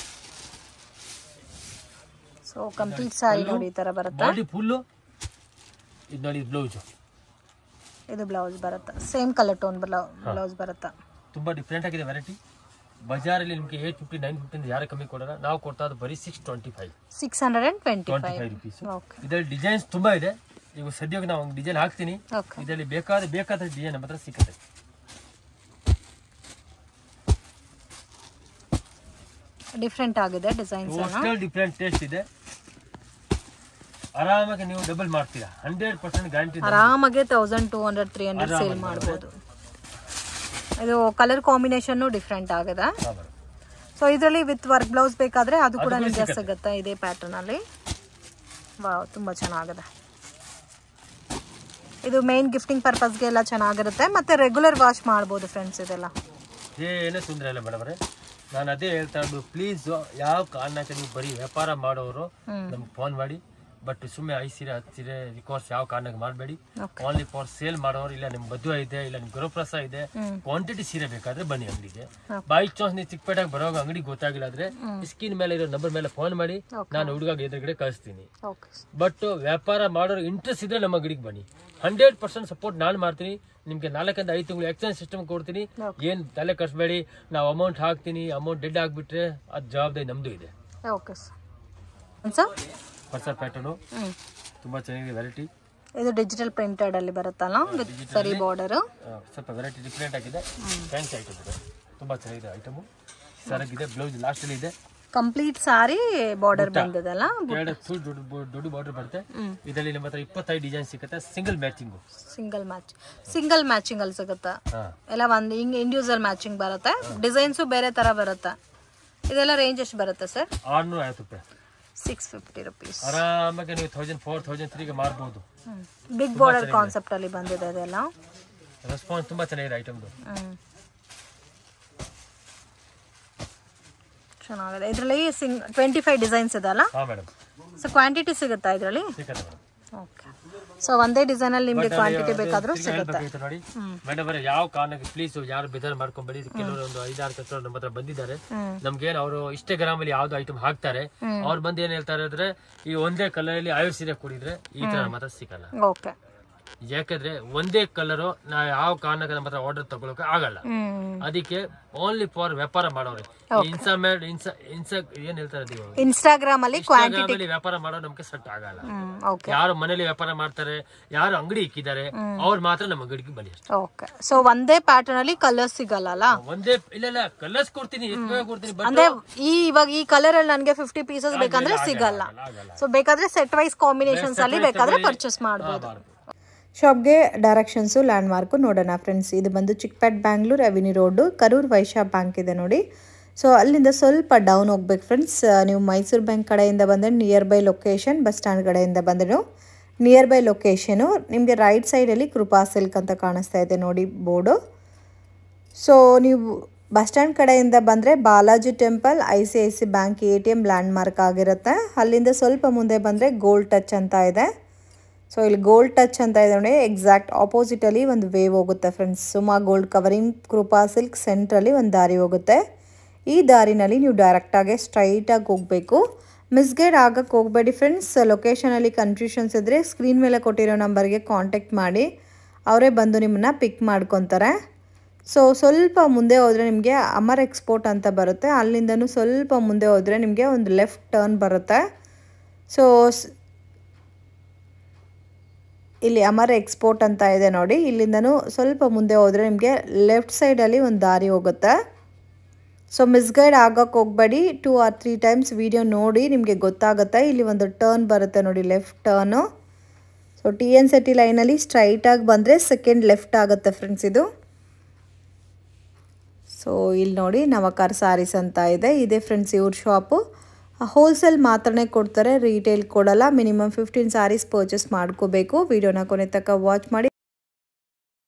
ಸೊ ಕಂಪ್ಲೀಟ್ ಸಾರಿ ನೋಡಿ ಈ ತರ ಬರುತ್ತೆ ಬಾಡಿ ಫುಲ್ಲು ಇದು ನೋಡಿ ಬ್ಲೌಸು ಇದು ಬ್ಲೌಸ್ ಬರುತ್ತೆ ಸೇಮ್ ಕಲರ್ ಟೋನ್ ಬ್ಲೌಸ್ ಬರುತ್ತೆ ತುಂಬ ಡಿಫ್ರೆಂಟ್ ಆಗಿದೆ ವೆರೈಟಿ ಬಜಾರಲ್ಲಿ ನಿಮಗೆ ಏಟ್ ಫಿಫ್ಟಿ ನೈನ್ ಫಿಫ್ಟಿ ಯಾರು ಕಮ್ಮಿ ಕೊಡೋಣ ನಾವು ಕೊಡ್ತಾ ಇರೋದು ಬರೀ six twenty five six hundred and twenty twenty five five rupees okay ಇದರಲ್ಲಿ ಡಿಸೈನ್ಸ್ ತುಂಬಾ ಇದೆ ಈಗ ಸದ್ಯಕ್ಕೆ ನಾವು ಡಿಸೈನ್ ಹಾಕ್ತೀನಿ ಓಕೆ ಇದರಲ್ಲಿ ಬೇಕಾದ ಬೇಕಾದ ಡಿಸೈನ್ ನಮ್ಮ ಹತ್ರ ಸಿಗುತ್ತೆ ಡಿಫ್ರೆಂಟ್ ಆಗಿದೆ ಡಿಸೈನ್ಸ್ ಟೋಟಲ್ ಡಿಫ್ರೆಂಟ್ ಟೇಸ್ಟ್ ಇದೆ ಆರಾಮಾಗಿ ನೀವು ಡಬಲ್ ಮಾಡ್ತೀರಾ ಹಂಡ್ರೆಡ್ ಪರ್ಸೆಂಟ್ ಗ್ಯಾರಂಟಿ ಆರಾಮಾಗಿ thousand two hundred three hundred sale ಮಾಡ್ಬೋದು ಇದು ಕಲರ್ ಕಾಂಬಿನೇಷನ್ ಡಿಫ್ರೆಂಟ್ ಆಗಿದೆ ಸೊ ಇದರಲ್ಲಿ ವಿತ್ ವರ್ಕ್ ಬ್ಲೌಸ್ ಬೇಕಾದ್ರೆ ಅದು ಕೂಡ ನಿಮಗೆ ಸಿಗುತ್ತೆ ಇದೇ ಪ್ಯಾಟರ್ನ್ ಅಲ್ಲಿ ವಾವ್ ತುಂಬಾ ಚೆನ್ನಾಗಿದೆ ಇದು ಮೇನ್ ಗಿಫ್ಟಿಂಗ್ ಪರ್ಪಸ್ಗೆ ಎಲ್ಲ ಚೆನ್ನಾಗಿರುತ್ತೆ ಮತ್ತೆ ರೆಗ್ಯುಲರ್ ವಾಶ್ ಮಾಡ್ಬೋದು ಫ್ರೆಂಡ್ಸ್ ಇದೆಲ್ಲ ಏನೇ ತೊಂದರೆ ಇಲ್ಲ ಮೇಡಮ್ ನಾನು ಅದೇ ಹೇಳ್ತಾ ಇದ್ದು ಪ್ಲೀಸ್ ಯಾವ ಕಾರಣಕ್ಕೆ ನೀವು ಬರೀ ವ್ಯಾಪಾರ ಮಾಡೋರು ನಮ್ಗೆ ಫೋನ್ ಮಾಡಿ ಬಟ್ ಸುಮ್ಮನೆ ಐದು ಸೀರೆ ಹತ್ತು ಸೀರೆ ರಿಕೋರ್ಸ್ ಯಾವ ಕಾರಣಕ್ಕೆ ಮಾಡಬೇಡಿ Okay. ಓನ್ಲಿ ಫಾರ್ ಸೇಲ್ ಮಾಡೋರು ಇಲ್ಲ ನಿಮ್ ಮದುವೆ ಇದೆ ಇಲ್ಲ ನಿಮ್ ಗೃಹಪ್ರಸ ಇದೆ ಕ್ವಾಂಟಿಟಿ ಸೀರೆ ಬೇಕಾದ್ರೆ ಬನ್ನಿ ಅಂಗಡಿಗೆ ಬೈ ಚಾನ್ಸ್ ನೀವು ಚಿಕ್ಕಪೇಟೆಗೆ ಬರೋವಾಗ ಅಂಗಡಿ ಗೊತ್ತಾಗಿಲ್ಲ ಅಂದ್ರೆ ಸ್ಕ್ರೀನ್ ಮೇಲೆ ಇರೋ ನಂಬರ್ ಮೇಲೆ ಫೋನ್ ಮಾಡಿ ನಾನು ಹುಡುಗ ಎದುರುಗಡೆ ಕಳಿಸ್ತೀನಿ ಓಕೆ ಬಟ್ ವ್ಯಾಪಾರ ಮಾಡೋರು ಇಂಟ್ರೆಸ್ಟ್ ಇದ್ರೆ ನಮ್ಮ ಅಂಗಡಿಗೆ ಬನ್ನಿ ಹಂಡ್ರೆಡ್ ಪರ್ಸೆಂಟ್ ಸಪೋರ್ಟ್ ನಾನು ಮಾಡ್ತೀನಿ ನಿಮ್ಗೆ ನಾಲ್ಕರಿಂದ ಐದು ತಿಂಗಳು ಎಕ್ಸ್ಚೇಂಜ್ ಸಿಸ್ಟಮ್ ಕೊಡ್ತೀನಿ ಏನ್ ತಲೆ ಕಟ್ಸ್ಬೇಡಿ ನಾವು ಅಮೌಂಟ್ ಹಾಕ್ತೀನಿ ಅಮೌಂಟ್ ಡೆಡ್ ಆಗ್ಬಿಟ್ರೆ ಅದ್ ಜವಾಬ್ದಾರಿ ನಮ್ದು ಇದೆ ಓಕೆ ಸರ್ ಹೊಸ ಪ್ಯಾಟರ್ನು ಹ್ಮ್ ತುಂಬಾ ಚೆನ್ನಾಗಿದೆ ವೆರೈಟಿ ಇದು ಡಿಜಿಟಲ್ ಪ್ರಿಂಟೆಡ್ ಅಲ್ಲಿ ಬರುತ್ತಲ್ಲ ವಿತ್ ಸರಿ ಬಾರ್ಡರ್ ಸ್ವಲ್ಪ ವೆರೈಟಿ ಡಿಫ್ರೆಂಟ್ ಆಗಿದೆ ಫ್ಯಾನ್ಸಿ ಐಟಮ್ ಇದೆ ತುಂಬಾ ಚೆನ್ನಾಗಿದೆ ಐಟಮು ಸರಗಿದೆ ಬ್ಲೌಸ್ ಲಾಸ್ಟ್ ಅಲ್ಲಿ ಇದೆ ಕಂಪ್ಲೀಟ್ ಸಾರಿ ಬಾರ್ಡರ್ ಬಂದದಲ್ಲ ಎರಡು ಫುಲ್ ದೊಡ್ಡ ದೊಡ್ಡ ಬಾರ್ಡರ್ ಬರುತ್ತೆ ಇದರಲ್ಲಿ ನಮ್ಮ ಹತ್ರ ಇಪ್ಪತ್ತೈದು ಡಿಸೈನ್ ಸಿಗುತ್ತೆ single matching single match single matching ಅಲ್ಲಿ ಸಿಗುತ್ತಾ ಹಾ ಎಲ್ಲ ಒಂದು ಹಿಂಗೆ ಇಂಡಿವಿಜುವಲ್ ಮ್ಯಾಚಿಂಗ್ ಬರುತ್ತೆ ಡಿಸೈನ್ಸು ಬೇರೆ ಥರ ಬರುತ್ತೆ ಇದೆಲ್ಲ ರೇಂಜ್ ಎಷ್ಟು ಬರುತ್ತೆ ಸರ್ ಆರ್ನೂರ ಐವತ್ತು ರೂಪಾಯಿ ಸಿಕ್ಸ್ ಫಿಫ್ಟಿ ರುಪೀಸ್ ಆರಾಮಾಗಿ ನೀವು ತೌಸಂಡ್ ಫೋರ್ ತೌಸಂಡ್ ತ್ರೀಗೆ ಮಾರ್ಬೋದು ಬಿಗ್ ಬಾರ್ಡರ್ ಕಾನ್ಸೆಪ್ಟ್ ಅಲ್ಲಿ ಬಂದಿದೆ ಅದೆಲ್ಲ ರೆಸ್ಪಾನ್ಸ್ ತುಂಬಾ ಚೆನ್ನಾಗಿದೆ ಐಟಮ್ದು ಹ್ಮ್. ಚೆನ್ನಾಗಿದೆ ಇದರಲ್ಲಿ ಸಿಂಗ್ ಟ್ವೆಂಟಿ ಫೈವ್ ಡಿಸೈನ್ಸ್ ಇದೆ ಅಲ್ಲ ಹಾ ಮೇಡಮ್ ಸೊ ಕ್ವಾಂಟಿಟಿ ಸಿಗುತ್ತಾ ಇದರಲ್ಲಿ ಸಿಕ್ಕತ್ತೆ ಮೇಡಮ್ ಓಕೆ ಸೊ ಒಂದೇ ಡಿಸೈನ್ ಅಲ್ಲಿ ನಿಮಗೆ ಕ್ವಾಂಟಿಟಿ ಬೇಕಾದ್ರೂ ಸಿಗುತ್ತೆ ಹೇಳ್ಬೇಕಾಗಿತ್ತು ನೋಡಿ ಮೇಡಮ್ ಅವರೇ ಯಾವ ಕಾರಣಕ್ಕೆ ಪ್ಲೀಸ್ ಯಾರು ಬೇಜಾರು ಮಾಡ್ಕೊಂಬೇಡಿ ಕೆಲವರು ಒಂದು ಐದಾರು ಕಸ್ಟಮರ್ ನಮ್ಮ ಹತ್ರ ಬಂದಿದ್ದಾರೆ ನಮ್ಗೇನು ಅವರು ಇನ್ಸ್ಟಾಗ್ರಾಮ್ ಅಲ್ಲಿ ಯಾವ್ದು ಐಟಮ್ ಹಾಕ್ತಾರೆ ಅವ್ರು ಬಂದು ಏನ್ ಹೇಳ್ತಾರೆ ಅಂದ್ರೆ ಈ ಒಂದೇ ಕಲರ್ ಅಲ್ಲಿ ಐವತ್ತು ಸೀರೆ ಕೊಡಿದ್ರೆ ಈ ತರ ನಮ್ಮ ಹತ್ರ ಸಿಗಲ್ಲ ಓಕೆ ಯಾಕಂದ್ರೆ ಒಂದೇ ಕಲರು ನಾ ಯಾವ ಕಾರಣಕ್ಕೆ ನಮ್ಮ ಹತ್ರ ಆರ್ಡರ್ ತಗೊಳಕ್ಕೆ ಆಗಲ್ಲ ಹ್ಮ್ ಅದಕ್ಕೆ ಓನ್ಲಿ ಫಾರ್ ವ್ಯಾಪಾರ ಮಾಡೋರೆ ಇನ್ಸಾ ಮೇಡ್ ಇನ್ಸಾ ಇನ್ಸಾ ಏನ್ ಹೇಳ್ತಾರೆ ಅದು ಇವಾಗ? ಇನ್ಸ್ಟಾಗ್ರಾಮ್ ಅಲ್ಲಿ ಕ್ವಾಂಟಿಟಿ Instagram ಅಲ್ಲಿ ವ್ಯಾಪಾರ ಮಾಡೋ ನಮ್ಗೆ ಸೆಟ್ ಆಗಲ್ಲ ಹ್ಮ್ ಓಕೆ ಯಾರು ಮನೇಲಿ ವ್ಯಾಪಾರ ಮಾಡ್ತಾರೆ ಯಾರು ಅಂಗಡಿ ಇಕ್ಕಿದ್ದಾರೆ ಅವ್ರು ಮಾತ್ರ ನಮ್ಮ ಅಂಗಡಿಗೆ ಬನ್ನಿ ಅಷ್ಟೇ ಓಕೆ ಸೊ ಒಂದೇ ಪ್ಯಾಟರ್ನ್ ಅಲ್ಲಿ ಕಲರ್ ಸಿಗಲ್ಲ ಅಲ್ಲ ಒಂದೇ ಇಲ್ಲ ಇಲ್ಲ ಕಲರ್ಸ್ ಕೊಡ್ತೀನಿ ಎಷ್ಟು ಬೇಗ ಕೊಡ್ತೀನಿ ಬಟ್ ಅಂದ್ರೆ ಈ ಇವಾಗ ಈ ಕಲರ್ ಅಲ್ಲಿ ನನಗೆ ಫಿಫ್ಟಿ ಪೀಸಸ್ ಬೇಕಂದ್ರೆ ಸಿಗಲ್ಲ ಆಗಲ್ಲ ಸೊ ಬೇಕಾದ್ರೆ ಸೆಟ್ ವೈಸ್ ಕಾಂಬಿನೇಷನ್ಸ್ ಅಲ್ಲಿ ಬೇಕಾದ್ರೆ ಪರ್ಚೇಸ್ ಮಾಡ್ಬೋದು ಮಾಡ್ಬೋದು. ಶಾಪ್ಗೆ ಡೈರೆಕ್ಷನ್ಸು ಲ್ಯಾಂಡ್ ಮಾರ್ಕು ನೋಡೋಣ ಫ್ರೆಂಡ್ಸ್ ಇದು ಬಂದು Chickpet Bangalore avenue road Karur Vysya Bank ಇದೆ ನೋಡಿ ಸೊ ಅಲ್ಲಿಂದ ಸ್ವಲ್ಪ ಡೌನ್ ಹೋಗ್ಬೇಕು ಫ್ರೆಂಡ್ಸ್ ನೀವು ಮೈಸೂರು ಬ್ಯಾಂಕ್ ಕಡೆಯಿಂದ ಬಂದರೆ near by location bus stand ಕಡೆಯಿಂದ ಬಂದರೆ ನಿಯರ್ ಬೈ ಲೊಕೇಶನು ನಿಮಗೆ ರೈಟ್ ಸೈಡಲ್ಲಿ ಕೃಪಾ ಸಿಲ್ಕ್ ಅಂತ ಕಾಣಿಸ್ತಾ ಇದೆ ನೋಡಿ ಬೋರ್ಡು ಸೊ ನೀವು ಬಸ್ ಸ್ಟ್ಯಾಂಡ್ ಕಡೆಯಿಂದ ಬಂದರೆ Balaji temple I C I C bank A T M landmark ಆಗಿರುತ್ತೆ ಅಲ್ಲಿಂದ ಸ್ವಲ್ಪ ಮುಂದೆ ಬಂದರೆ ಗೋಲ್ಡ್ ಟಚ್ ಅಂತ ಇದೆ ಸೊ ಇಲ್ಲಿ ಗೋಲ್ಡ್ ಟಚ್ ಅಂತ ಇದೆ ನೋಡಿ ಎಕ್ಸಾಕ್ಟ್ ಆಪೋಸಿಟಲ್ಲಿ ಒಂದು ವೇವ್ ಹೋಗುತ್ತೆ friends Suma gold covering Krupa silk ಸೆಂಟ್ರಲ್ಲಿ ಒಂದು ದಾರಿ ಹೋಗುತ್ತೆ ಈ ದಾರಿನಲ್ಲಿ ನೀವು ಡೈರೆಕ್ಟಾಗಿ ಸ್ಟ್ರೈಟಾಗಿ ಹೋಗಬೇಕು ಮಿಸ್ಗೈಡ್ ಆಗಕ್ಕೆ ಹೋಗಬೇಡಿ ಫ್ರೆಂಡ್ಸ್ ಲೊಕೇಶನಲ್ಲಿ ಕನ್ಫ್ಯೂಷನ್ಸ್ ಇದ್ದರೆ ಸ್ಕ್ರೀನ್ ಮೇಲೆ ಕೊಟ್ಟಿರೋ ನಂಬರ್ಗೆ ಕಾಂಟ್ಯಾಕ್ಟ್ ಮಾಡಿ ಅವರೇ ಬಂದು ನಿಮ್ಮನ್ನ ಪಿಕ್ ಮಾಡ್ಕೊತಾರೆ ಸೊ ಸ್ವಲ್ಪ ಮುಂದೆ ಹೋದರೆ ನಿಮಗೆ ಅಮರ್ ಎಕ್ಸ್ಪೋರ್ಟ್ ಅಂತ ಬರುತ್ತೆ ಅಲ್ಲಿಂದನೂ ಸ್ವಲ್ಪ ಮುಂದೆ ಹೋದರೆ ನಿಮಗೆ ಒಂದು ಲೆಫ್ಟ್ ಟರ್ನ್ ಬರುತ್ತೆ ಸೊ ಇಲ್ಲಿ ಅಮರ್ ಎಕ್ಸ್ಪೋರ್ಟ್ ಅಂತ ಇದೆ ನೋಡಿ ಇಲ್ಲಿಂದನೂ ಸ್ವಲ್ಪ ಮುಂದೆ ಹೋದರೆ ನಿಮಗೆ ಲೆಫ್ಟ್ ಸೈಡಲ್ಲಿ ಒಂದು ದಾರಿ ಹೋಗುತ್ತೆ ಸೊ ಮಿಸ್ಗೈಡ್ ಆಗೋಕ್ಕೆ ಹೋಗಬೇಡಿ two or three times video ನೋಡಿ ನಿಮಗೆ ಗೊತ್ತಾಗುತ್ತೆ ಇಲ್ಲಿ ಒಂದು ಟರ್ನ್ ಬರುತ್ತೆ ನೋಡಿ left turn so T N city ಲೈನಲ್ಲಿ ಸ್ಟ್ರೈಟಾಗಿ ಬಂದರೆ ಸೆಕೆಂಡ್ ಲೆಫ್ಟ್ ಆಗುತ್ತೆ ಫ್ರೆಂಡ್ಸ್ ಇದು ಸೊ ಇಲ್ಲಿ ನೋಡಿ ನವಕಾರ್ ಸಾರೀಸ್ ಅಂತ ಇದೆ ಇದೆ ಫ್ರೆಂಡ್ಸ್ ಇವ್ರ ಶಾಪು ಹೋಲ್ಸೇಲ್ ಮಾತ್ರನೇ ಕೊಡ್ತಾರೆ ರೀಟೇಲ್ ಕೊಡಲ್ಲ ಮಿನಿಮಮ್ ಫಿಫ್ಟೀನ್ ಸಾರೀಸ್ ಪರ್ಚೇಸ್ ಮಾಡ್ಕೋಬೇಕು ವಿಡಿಯೋನ ಕೊನೆ ತನಕ ವಾಚ್ ಮಾಡಿ